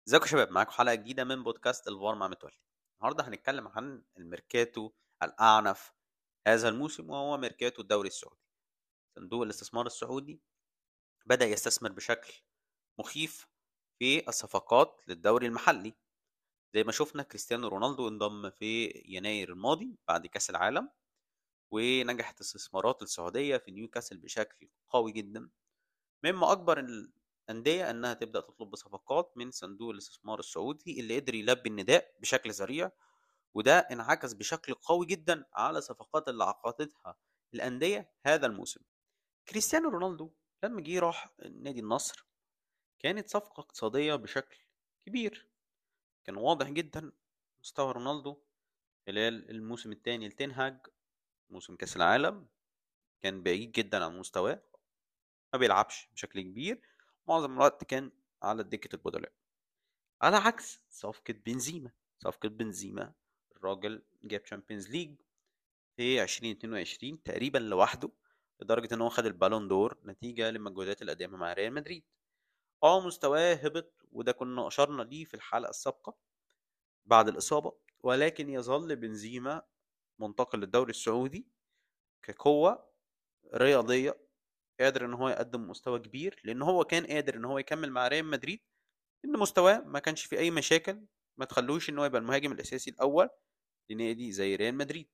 ازيكم يا شباب معاكم حلقة جديدة من بودكاست الفار مع متولي النهاردة هنتكلم عن الميركاتو الأعنف هذا الموسم وهو ميركاتو الدوري السعودي صندوق الاستثمار السعودي بدأ يستثمر بشكل مخيف في الصفقات للدوري المحلي زي ما شفنا كريستيانو رونالدو انضم في يناير الماضي بعد كأس العالم ونجحت الاستثمارات السعودية في نيوكاسل بشكل قوي جدا مما أكبر أندية إنها تبدأ تطلب بصفقات من صندوق الاستثمار السعودي اللي قدر يلبي النداء بشكل سريع وده انعكس بشكل قوي جدا على صفقات اللي عقدتها الأندية هذا الموسم كريستيانو رونالدو لما جه راح نادي النصر كانت صفقة اقتصادية بشكل كبير كان واضح جدا مستوى رونالدو خلال الموسم الثاني لتنهاج موسم كأس العالم كان بعيد جدا عن مستواه ما بيلعبش بشكل كبير معظم الوقت كان على دكة البدلاء على عكس صفقة بنزيما صفقة بنزيما الراجل جاب تشامبيونز ليج في 2022 تقريبا لوحده لدرجة ان هو خد البالون دور نتيجة لمجهودات اللي قدمها مع ريال مدريد اه مستواه هبط وده كنا اشرنا ليه في الحلقة السابقة بعد الإصابة ولكن يظل بنزيما منتقل للدوري السعودي كقوة رياضية قادر ان هو يقدم مستوى كبير لان هو كان قادر ان هو يكمل مع ريال مدريد ان مستواه ما كانش فيه اي مشاكل ما تخلوش ان هو يبقى المهاجم الاساسي الاول لنادي زي ريال مدريد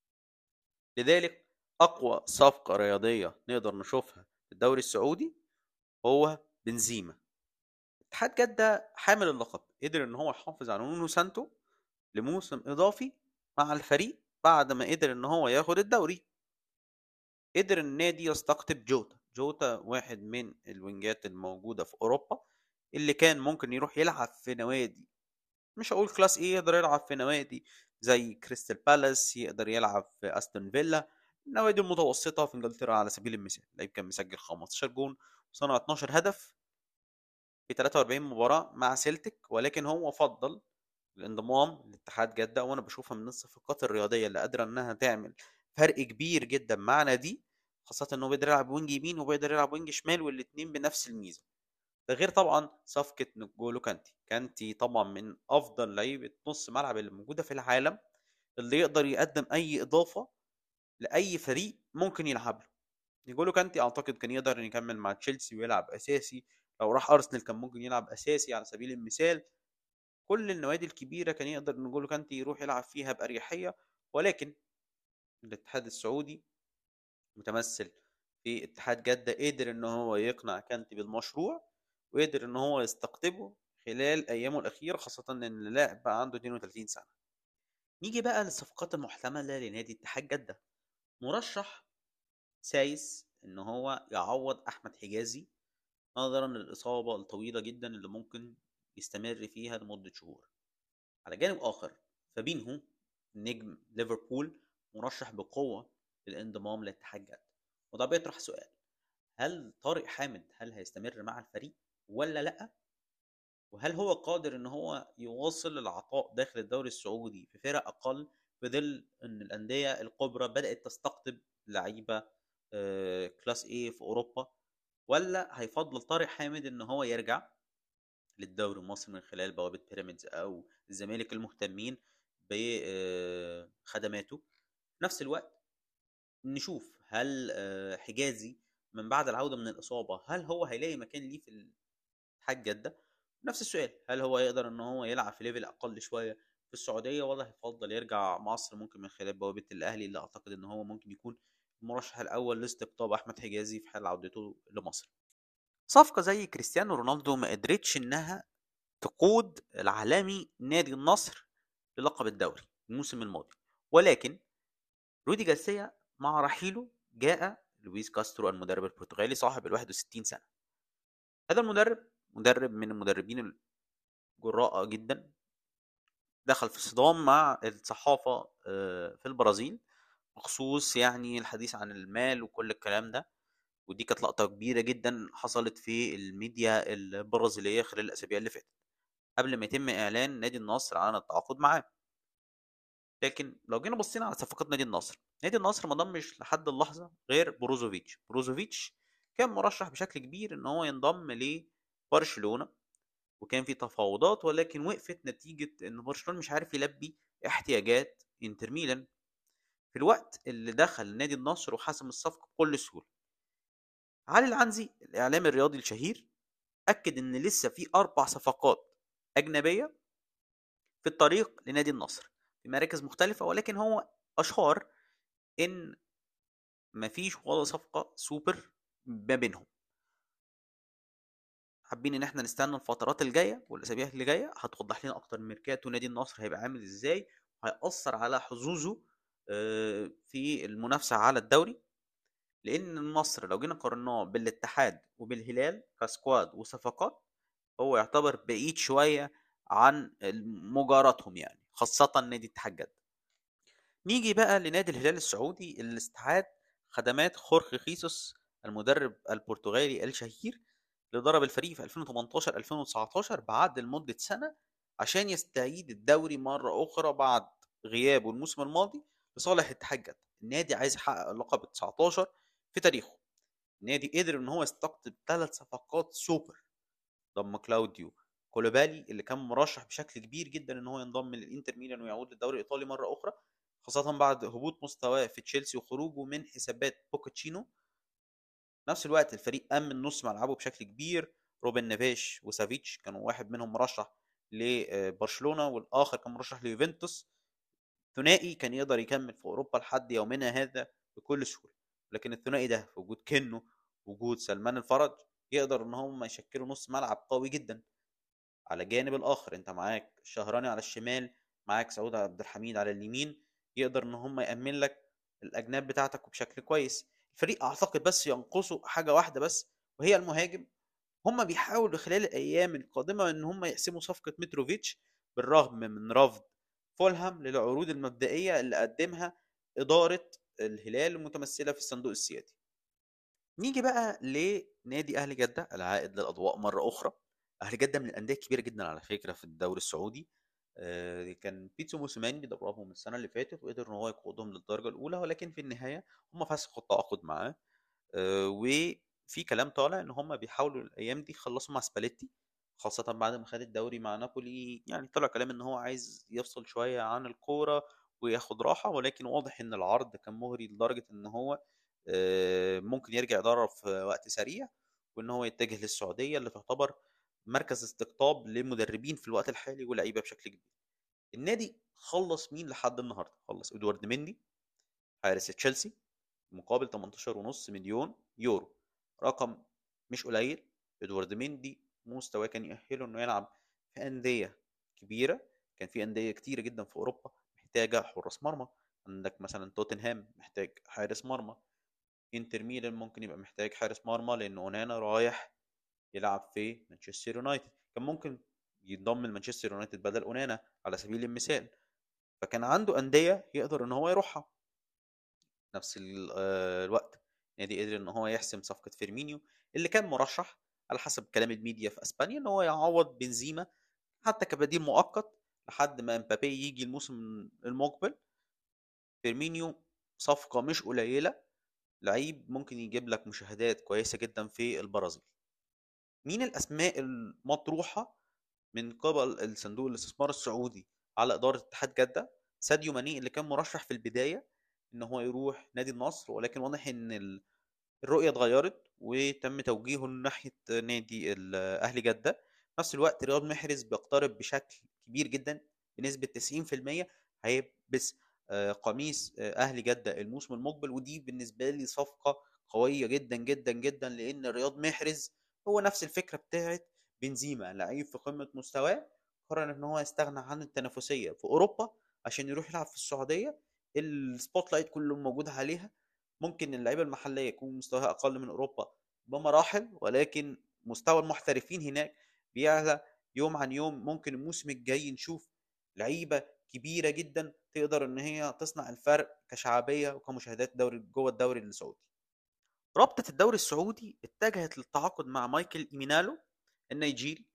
لذلك اقوى صفقه رياضيه نقدر نشوفها في الدوري السعودي هو بنزيما اتحاد جده حامل اللقب قدر ان هو يحافظ على نونو سانتو لموسم اضافي مع الفريق بعد ما قدر ان هو ياخد الدوري قدر النادي يستقطب جوتا جوتا واحد من الوينجات الموجودة في أوروبا اللي كان ممكن يروح يلعب في نوادي مش هقول كلاس ايه يقدر يلعب في نوادي زي كريستال بالاس يقدر يلعب في استون فيلا النوادي المتوسطة في انجلترا على سبيل المثال لعيب كان مسجل 15 جون وصنع 12 هدف في 43 مباراة مع سيلتيك ولكن هو فضل الانضمام لاتحاد جدة وانا بشوفها من الصفقات الرياضية اللي قادرة انها تعمل فرق كبير جدا مع نادي خاصة انه بيقدر يلعب وينج يمين وبيقدر يلعب وينج شمال والاتنين بنفس الميزة ده غير طبعا صفقة نجولو كانتي كانتي طبعا من افضل لعيبة نص ملعب اللي موجودة في العالم اللي يقدر يقدم اي اضافة لاي فريق ممكن يلعب له نيجولو كانتي اعتقد كان يقدر يكمل مع تشيلسي ويلعب اساسي لو راح ارسنال كان ممكن يلعب اساسي على سبيل المثال كل النوادي الكبيره كان يقدر نيجولو كانتي يروح يلعب فيها باريحيه ولكن الاتحاد السعودي متمثل في اتحاد جدة قدر ان هو يقنع كانتي بالمشروع وقدر ان هو يستقطبه خلال ايامه الاخيرة خاصة ان اللاعب بقى عنده 32 سنة نيجي بقى للصفقات المحتملة لنادي اتحاد جدة مرشح سايس ان هو يعوض احمد حجازي نظرا للاصابة الطويلة جدا اللي ممكن يستمر فيها لمدة شهور على جانب اخر فابينهو نجم ليفربول مرشح بقوة للانضمام لاتحاد جدة وده بيطرح سؤال هل طارق حامد هل هيستمر مع الفريق ولا لا وهل هو قادر ان هو يواصل العطاء داخل الدوري السعودي في فرق اقل في ظل ان الانديه الكبرى بدات تستقطب لعيبه كلاس ايه في اوروبا ولا هيفضل طارق حامد ان هو يرجع للدوري المصري من خلال بوابه بيراميدز او الزمالك المهتمين بخدماته في نفس الوقت نشوف هل حجازي من بعد العوده من الاصابه هل هو هيلاقي مكان ليه في اتحاد جده نفس السؤال هل هو يقدر ان هو يلعب في ليفل اقل شويه في السعوديه ولا هيفضل يرجع مصر ممكن من خلال بوابه الاهلي اللي اعتقد ان هو ممكن يكون المرشح الاول لاستقطاب احمد حجازي في حال عودته لمصر صفقه زي كريستيانو رونالدو ما قدرتش انها تقود العالمي نادي النصر للقب الدوري الموسم الماضي ولكن رودي جارسيا مع رحيله جاء لويس كاسترو المدرب البرتغالي صاحب ال 61 سنه هذا المدرب مدرب من المدربين الجراء جدا دخل في صدام مع الصحافة في البرازيل بخصوص يعني الحديث عن المال وكل الكلام ده ودي كانت لقطة كبيرة جدا حصلت في الميديا البرازيلية خلال الأسابيع اللي فاتت قبل ما يتم إعلان نادي النصر عن التعاقد معاه لكن لو جينا بصينا على صفقات نادي النصر نادي النصر ما ضمش لحد اللحظة غير بروزوفيتش بروزوفيتش كان مرشح بشكل كبير ان هو ينضم لبرشلونة وكان في تفاوضات ولكن وقفت نتيجة إن برشلونة مش عارف يلبي احتياجات انتر ميلان في الوقت اللي دخل نادي النصر وحسم الصفقة بكل سهولة علي العنزي الإعلامي الرياضي الشهير أكد إن لسه في أربع صفقات أجنبية في الطريق لنادي النصر في مراكز مختلفة ولكن هو أشار إن مفيش ولا صفقة سوبر ما بينهم حابين ان احنا نستنى الفترات الجايه والاسابيع اللي جايه هتوضح لنا اكتر ميركاتو نادي النصر هيبقى عامل ازاي وهيأثر على حظوظه آه، في المنافسه على الدوري لان النصر لو جينا قارناه بالاتحاد وبالهلال كسكواد وصفقات هو يعتبر بعيد شويه عن مجاراتهم يعني خاصه نادي اتحاد جده نيجي بقى لنادي الهلال السعودي اللي استعاد خدمات خورخي خيسوس المدرب البرتغالي الشهير اللي ضرب الفريق في 2018 2019 بعد لمده سنه عشان يستعيد الدوري مره اخرى بعد غيابه الموسم الماضي لصالح اتحاد جده النادي عايز يحقق اللقب 19 في تاريخه النادي قدر ان هو يستقطب ثلاث صفقات سوبر ضم كلاوديو كولوبالي اللي كان مرشح بشكل كبير جدا ان هو ينضم للانتر ميلان ويعود للدوري الايطالي مره اخرى خاصه بعد هبوط مستواه في تشيلسي وخروجه من حسابات بوكاتشينو نفس الوقت الفريق امن نص ملعبه بشكل كبير روبن نيفيش وسافيتش كانوا واحد منهم مرشح لبرشلونه والاخر كان مرشح ليوفنتوس ثنائي كان يقدر يكمل في اوروبا لحد يومنا هذا بكل سهوله لكن الثنائي ده في وجود كنو وجود سلمان الفرج يقدر ان هم يشكلوا نص ملعب قوي جدا على الجانب الاخر انت معاك الشهراني على الشمال معاك سعود عبد الحميد على اليمين يقدر ان هم يامن لك الاجناب بتاعتك بشكل كويس الفريق اعتقد بس ينقصه حاجه واحده بس وهي المهاجم هم بيحاولوا خلال الايام القادمه ان هم يقسموا صفقه متروفيتش بالرغم من رفض فولهام للعروض المبدئيه اللي قدمها اداره الهلال المتمثله في الصندوق السيادي نيجي بقى لنادي اهلي جده العائد للاضواء مره اخرى اهلي جده من الانديه الكبيره جدا على فكره في الدوري السعودي آه، كان بيتسو موسيماني بيدربهم السنه اللي فاتت وقدر ان هو يقودهم للدرجه الاولى ولكن في النهايه هم فسخوا التعاقد معاه آه، وفي كلام طالع ان هم بيحاولوا الايام دي يخلصوا مع سباليتي خاصة بعد ما خد الدوري مع نابولي يعني طلع كلام ان هو عايز يفصل شوية عن الكورة وياخد راحة ولكن واضح ان العرض كان مغري لدرجة ان هو آه، ممكن يرجع يدرب في وقت سريع وان هو يتجه للسعودية اللي تعتبر مركز استقطاب لمدربين في الوقت الحالي ولاعيبه بشكل كبير النادي خلص مين لحد النهارده خلص ادوارد مندي حارس تشيلسي مقابل 18.5 مليون يورو رقم مش قليل ادوارد مندي مستواه كان يأهله انه يلعب في انديه كبيره كان في انديه كتيره جدا في اوروبا محتاجه حراس مرمى عندك مثلا توتنهام محتاج حارس مرمى انتر ميلان ممكن يبقى محتاج حارس مرمى لان اونانا رايح يلعب في مانشستر يونايتد كان ممكن ينضم لمانشستر يونايتد بدل اونانا على سبيل المثال فكان عنده انديه يقدر ان هو يروحها نفس آه، الوقت نادي قدر ان هو يحسم صفقه فيرمينيو اللي كان مرشح على حسب كلام الميديا في اسبانيا ان هو يعوض بنزيما حتى كبديل مؤقت لحد ما امبابي يجي الموسم المقبل فيرمينيو صفقه مش قليله لعيب ممكن يجيب لك مشاهدات كويسه جدا في البرازيل مين الاسماء المطروحه من قبل الصندوق الاستثمار السعودي على اداره اتحاد جده ساديو ماني اللي كان مرشح في البدايه ان هو يروح نادي النصر ولكن واضح ان الرؤيه اتغيرت وتم توجيهه ناحيه نادي اهلي جده في نفس الوقت رياض محرز بيقترب بشكل كبير جدا بنسبه 90% هيلبس آه، قميص آه، اهلي جده الموسم المقبل ودي بالنسبه لي صفقه قويه جدا جدا جدا لان رياض محرز هو نفس الفكره بتاعت بنزيما لعيب في قمه مستواه قرر ان هو يستغنى عن التنافسيه في اوروبا عشان يروح يلعب في السعوديه السبوت لايت كله موجود عليها ممكن اللعيبه المحليه يكون مستواها اقل من اوروبا بمراحل ولكن مستوى المحترفين هناك بيعلى يوم عن يوم ممكن الموسم الجاي نشوف لعيبه كبيره جدا تقدر ان هي تصنع الفرق كشعبيه وكمشاهدات دوري جوه الدوري السعودي رابطة الدوري السعودي اتجهت للتعاقد مع مايكل إيمينالو النيجيري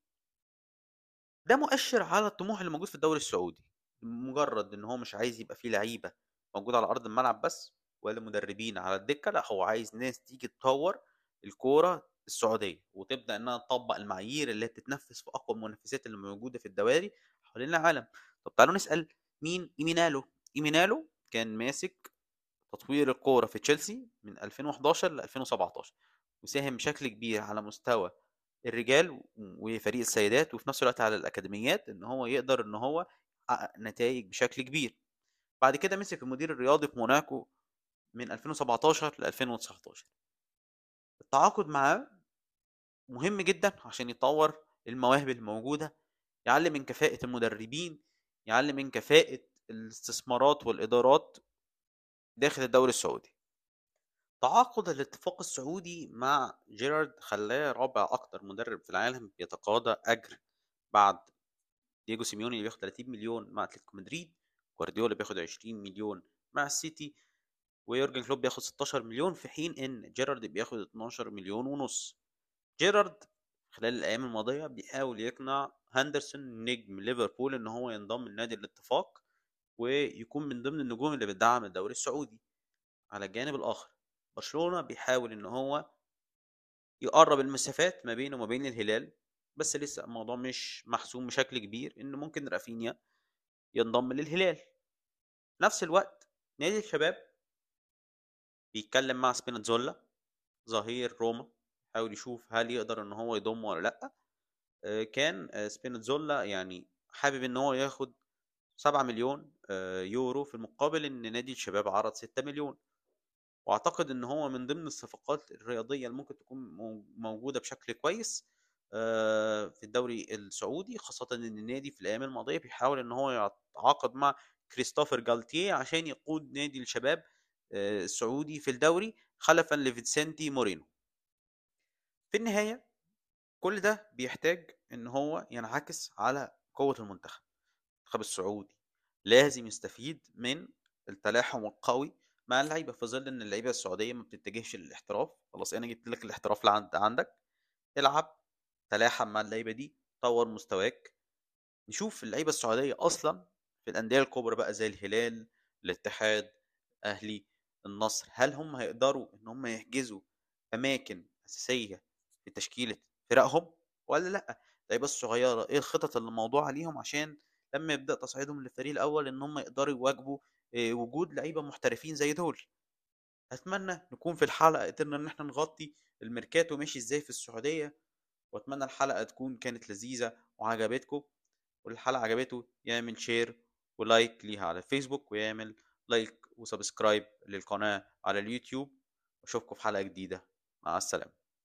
ده مؤشر على الطموح اللي موجود في الدوري السعودي مجرد ان هو مش عايز يبقى فيه لعيبه موجوده على ارض الملعب بس ولا مدربين على الدكه لا هو عايز ناس تيجي تطور الكوره السعوديه وتبدا انها تطبق المعايير اللي بتتنفذ في اقوى المنافسات اللي موجوده في الدواري حوالين العالم طب تعالوا نسال مين ايمينالو ايمينالو كان ماسك تطوير الكوره في تشيلسي من 2011 ل 2017 وساهم بشكل كبير على مستوى الرجال وفريق السيدات وفي نفس الوقت على الاكاديميات ان هو يقدر ان هو يحقق نتائج بشكل كبير بعد كده مسك المدير الرياضي في موناكو من 2017 ل 2019 التعاقد معاه مهم جدا عشان يطور المواهب الموجوده يعلم من كفاءه المدربين يعلم من كفاءه الاستثمارات والادارات داخل الدوري السعودي تعاقد الاتفاق السعودي مع جيرارد خلاه رابع اكتر مدرب في العالم بيتقاضى اجر بعد دييجو سيميوني اللي بياخد 30 مليون مع اتلتيكو مدريد جوارديولا بياخد 20 مليون مع السيتي ويورجن كلوب بياخد 16 مليون في حين ان جيرارد بياخد 12 مليون ونص جيرارد خلال الايام الماضيه بيحاول يقنع هاندرسون نجم ليفربول ان هو ينضم لنادي الاتفاق ويكون من ضمن النجوم اللي بتدعم الدوري السعودي على الجانب الاخر برشلونه بيحاول ان هو يقرب المسافات ما بينه وما بين الهلال بس لسه الموضوع مش محسوم بشكل كبير ان ممكن رافينيا ينضم للهلال في نفس الوقت نادي الشباب بيتكلم مع سبيناتزولا ظهير روما يحاول يشوف هل يقدر ان هو يضمه ولا لا آه، كان آه، سبيناتزولا يعني حابب ان هو ياخد 7 مليون آه، يورو في المقابل ان نادي الشباب عرض 6 مليون واعتقد ان هو من ضمن الصفقات الرياضيه اللي ممكن تكون موجوده بشكل كويس في الدوري السعودي خاصه ان النادي في الايام الماضيه بيحاول ان هو يتعاقد مع كريستوفر جالتيه عشان يقود نادي الشباب السعودي في الدوري خلفا لفينسنتي مورينو في النهايه كل ده بيحتاج ان هو ينعكس على قوه المنتخب المنتخب السعودي لازم يستفيد من التلاحم القوي مع اللعيبه في ظل ان اللعيبه السعوديه ما بتتجهش للاحتراف خلاص انا جبت لك الاحتراف لعند عندك العب تلاحم مع اللعيبه دي طور مستواك نشوف اللعيبه السعوديه اصلا في الانديه الكبرى بقى زي الهلال الاتحاد اهلي النصر هل هم هيقدروا ان هم يحجزوا اماكن اساسيه في تشكيله فرقهم ولا لا اللعيبه الصغيره ايه الخطط اللي موضوع عليهم عشان لما يبدا تصعيدهم للفريق الاول ان هم يقدروا يواجهوا آه، وجود لعيبه محترفين زي دول اتمنى نكون في الحلقه قدرنا ان احنا نغطي الميركاتو ماشي ازاي في السعوديه واتمنى الحلقه تكون كانت لذيذه وعجبتكم والحلقه عجبته يعمل شير ولايك ليها على الفيسبوك ويعمل لايك وسبسكرايب للقناه على اليوتيوب واشوفكم في حلقه جديده مع السلامه